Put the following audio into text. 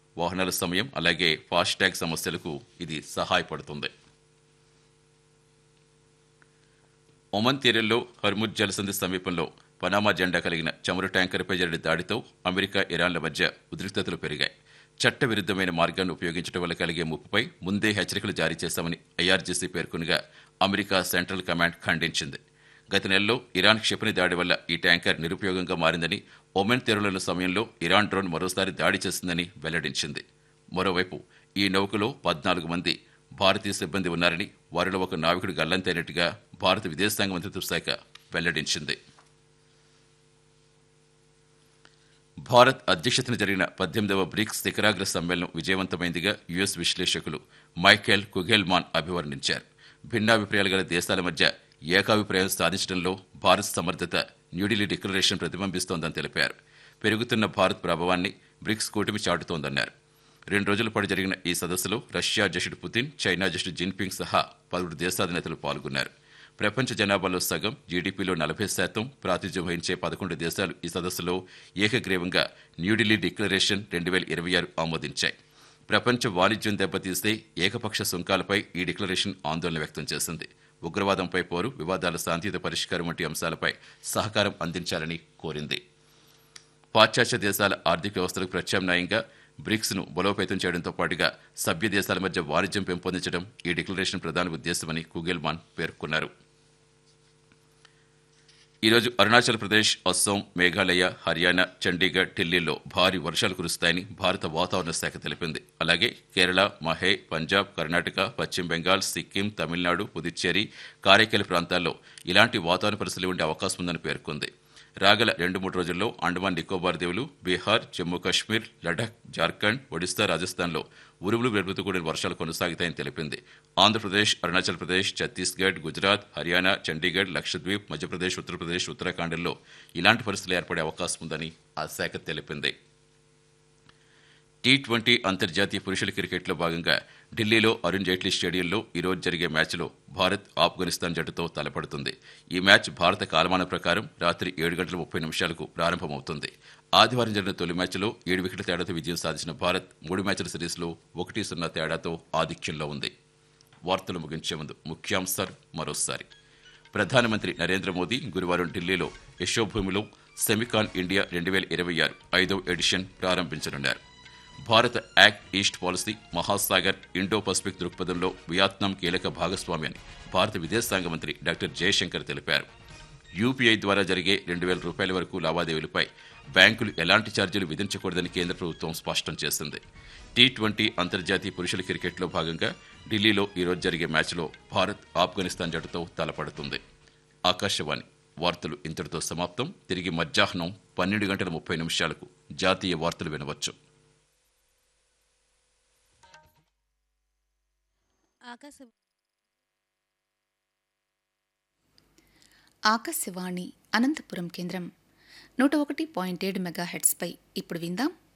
వాహనాల సమయం అలాగే ఫాస్టాగ్ సమస్యలకు ఇది సహాయపడుతుంది ఒమన్ తీరంలో హర్ముజ్ జలసంధి సమీపంలో పనామా జెండా కలిగిన చమురు ట్యాంకర్పై జరిగిన దాడితో అమెరికా ఇరాన్ల మధ్య ఉద్రిక్తతలు పెరిగాయి చట్టవిరుద్ధమైన మార్గాన్ని ఉపయోగించడం వల్ల కలిగే ముప్పుపై ముందే హెచ్చరికలు జారీ చేశామని ఐఆర్జీసీ పేర్కొనగా అమెరికా సెంట్రల్ కమాండ్ ఖండించింది గత నెలలో ఇరాన్ క్షిపణి దాడి వల్ల ఈ ట్యాంకర్ నిరుపయోగంగా మారిందని ఒమెన్ తీరంలో సమయంలో ఇరాన్ డ్రోన్ మరోసారి దాడి చేసిందని వెల్లడించింది మరోవైపు ఈ నౌకలో పద్నాలుగు మంది భారతీయ సిబ్బంది ఉన్నారని వారిలో ఒక నావికుడు గల్లంతైనట్టుగా భారత విదేశాంగ మంత్రిత్వ శాఖ వెల్లడించింది భారత్ అధ్యక్షతన జరిగిన పద్దెనిమిదవ బ్రిక్స్ శిఖరాగ్ర సమ్మేళనం విజయవంతమైందిగా యుఎస్ విశ్లేషకులు మైఖేల్ కుగెల్మాన్ అభివర్ణించారు భిన్నాభిప్రాయాలు గల దేశాల మధ్య ఏకాభిప్రాయం సాధించడంలో భారత్ సమర్థత న్యూఢిల్లీ డిక్లరేషన్ ప్రతిబింబిస్తోందని తెలిపారు పెరుగుతున్న భారత్ ప్రభావాన్ని బ్రిక్స్ కూటమి చాటుతోందన్నారు రెండు రోజుల పాటు జరిగిన ఈ సదస్సులో రష్యా అధ్యక్షుడు పుతిన్ చైనా అధ్యక్షుడు జిన్పింగ్ సహా పలువురు దేశాధినేతలు పాల్గొన్నారు ప్రపంచ జనాభాలో సగం జీడీపీలో నలభై శాతం ప్రాతినిధ్యం వహించే పదకొండు దేశాలు ఈ సదస్సులో ఏకగ్రీవంగా న్యూఢిల్లీ డిక్లరేషన్ రెండు వేల ఇరవై ఆరు ఆమోదించాయి ప్రపంచ వాణిజ్యం దెబ్బతీస్తే ఏకపక్ష సుంకాలపై ఈ డిక్లరేషన్ ఆందోళన వ్యక్తం చేసింది ఉగ్రవాదంపై పోరు వివాదాల శాంతియుత పరిష్కారం వంటి అంశాలపై సహకారం అందించాలని కోరింది పాశ్చాత్య దేశాల ఆర్థిక వ్యవస్థలకు ప్రత్యామ్నాయంగా బ్రిక్స్ ను బలోపేతం చేయడంతో పాటుగా సభ్య దేశాల మధ్య వాణిజ్యం పెంపొందించడం ఈ డిక్లరేషన్ ప్రధాన ఉద్దేశమని కుగెల్మాన్ పేర్కొన్నారు ఈరోజు అరుణాచల్ ప్రదేశ్ అస్సాం మేఘాలయ హర్యానా చండీగఢ్ ఢిల్లీలో భారీ వర్షాలు కురుస్తాయని భారత వాతావరణ శాఖ తెలిపింది అలాగే కేరళ మహే పంజాబ్ కర్ణాటక పశ్చిమ బెంగాల్ సిక్కిం తమిళనాడు పుదుచ్చేరి కారైకల్ ప్రాంతాల్లో ఇలాంటి వాతావరణ పరిస్థితులు ఉండే అవకాశం ఉందని పేర్కొంది రాగల రెండు మూడు రోజుల్లో అండమాన్ నికోబార్ దీవులు బీహార్ జమ్మూ కాశ్మీర్ లడాక్ జార్ఖండ్ ఒడిశా రాజస్థాన్లో ఉరుములు మెరుపుతూ కూడిన వర్షాలు కొనసాగుతాయని తెలిపింది ఆంధ్రప్రదేశ్ అరుణాచల్ ప్రదేశ్ ఛత్తీస్గఢ్ గుజరాత్ హర్యానా చండీగఢ్ లక్షద్వీప్ మధ్యప్రదేశ్ ఉత్తరప్రదేశ్ ఉత్తరాఖండ్లో ఇలాంటి పరిస్థితులు ఏర్పడే అవకాశం ఉందని ఆ శాఖ తెలిపింది టీ ట్వంటీ అంతర్జాతీయ పురుషుల క్రికెట్లో భాగంగా ఢిల్లీలో అరుణ్ జైట్లీ స్టేడియంలో ఈరోజు జరిగే మ్యాచ్లో భారత్ ఆఫ్ఘనిస్తాన్ జట్టుతో తలపడుతుంది ఈ మ్యాచ్ భారత కాలమాన ప్రకారం రాత్రి ఏడు గంటల ముప్పై నిమిషాలకు ప్రారంభమవుతుంది ఆదివారం జరిగిన తొలి మ్యాచ్లో ఏడు వికెట్ల తేడాతో విజయం సాధించిన భారత్ మూడు మ్యాచ్ల సిరీస్లో ఒకటి సున్నా తేడాతో ఆధిక్యంలో ఉంది వార్తలు ముగించే ముందు ముఖ్యాంశాలు మరోసారి ప్రధానమంత్రి నరేంద్ర మోదీ గురువారం ఢిల్లీలో యశోభూమిలో సెమికాన్ ఇండియా రెండు వేల ఇరవై ఆరు ఐదవ ఎడిషన్ ప్రారంభించనున్నారు భారత act east policy Mahasagar Indo Pacific దృక్పథంలో వియత్నాం కీలక భాగస్వామి అని భారత విదేశాంగ మంత్రి డాక్టర్ జయశంకర్ తెలిపారు యూపీఐ ద్వారా జరిగే రెండు వేల రూపాయల వరకు లావాదేవీలపై బ్యాంకులు ఎలాంటి ఛార్జీలు విధించకూడదని కేంద్ర ప్రభుత్వం స్పష్టం చేసింది టీ ట్వంటీ అంతర్జాతీయ పురుషుల క్రికెట్లో భాగంగా ఢిల్లీలో ఈరోజు జరిగే మ్యాచ్లో భారత్ ఆఫ్ఘనిస్తాన్ జట్టుతో తలపడుతుంది ఆకాశవాణి వార్తలు ఇంతటితో సమాప్తం తిరిగి మధ్యాహ్నం పన్నెండు గంటల ముప్పై నిమిషాలకు జాతీయ వార్తలు వినవచ్చు ఆకాశ ఆకాశవాణి అనంతపురం కేంద్రం నూట ఒకటి పాయింట్ ఏడు మెగాహెడ్స్పై ఇప్పుడు విందాం